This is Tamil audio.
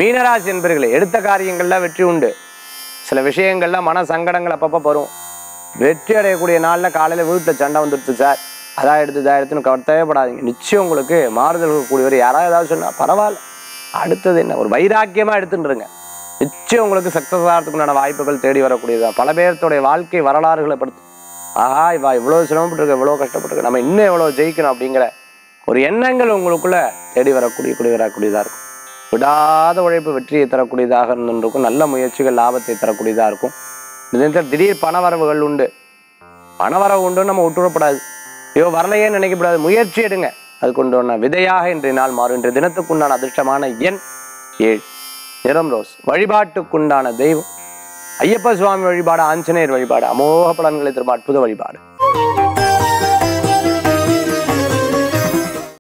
மீனராசி என்பர்களே எடுத்த காரியங்கள்ல வெற்றி உண்டு சில விஷயங்கள்ல மன சங்கடங்கள் அப்பப்போ வரும் வெற்றி அடையக்கூடிய நாளில் காலையில் வீட்டில் சண்டை வந்துடுச்சு சார் அதான் எடுத்து இதாக எடுத்துன்னு கவலைப்படாதீங்க நிச்சயம் உங்களுக்கு மாறுதல்கள் கூடியவர் யாராவது ஏதாவது சொன்னால் பரவாயில்ல அடுத்தது என்ன ஒரு வைராக்கியமாக எடுத்துட்டுருங்க நிச்சயம் உங்களுக்கு சக்ஸஸ் ஆகிறதுக்குண்டான வாய்ப்புகள் தேடி வரக்கூடியதுதான் பல பேர்த்தோடைய வாழ்க்கை வரலாறுகளை படுத்து ஆஹா இவா இவ்வளோ சிரமப்பட்டிருக்க இவ்வளோ கஷ்டப்பட்டிருக்க நம்ம இன்னும் எவ்வளோ ஜெயிக்கணும் அப்படிங்கிற ஒரு எண்ணங்கள் உங்களுக்குள்ள தேடி வரக்கூடிய கூடிய வரக்கூடியதாக இருக்கும் விடாத உழைப்பு வெற்றியை தரக்கூடியதாக இருந்திருக்கும் நல்ல முயற்சிகள் லாபத்தை தரக்கூடியதாக இருக்கும் இந்த நேரத்தில் திடீர் பணவரவுகள் உண்டு பணவரவு உண்டுன்னு நம்ம விட்டுவிடப்படாது ஐயோ வரலையே நினைக்கப்படாது முயற்சி எடுங்க அதுக்கு உண்டான விதையாக இன்றைய நாள் மாறும் இன்றைய தினத்துக்குண்டான அதிர்ஷ்டமான எண் ஏழு நிறம் ரோஸ் வழிபாட்டுக்குண்டான தெய்வம் ஐயப்ப சுவாமி வழிபாடு ஆஞ்சநேயர் வழிபாடு அமோக பலன்களை திரும்ப அற்புத வழிபாடு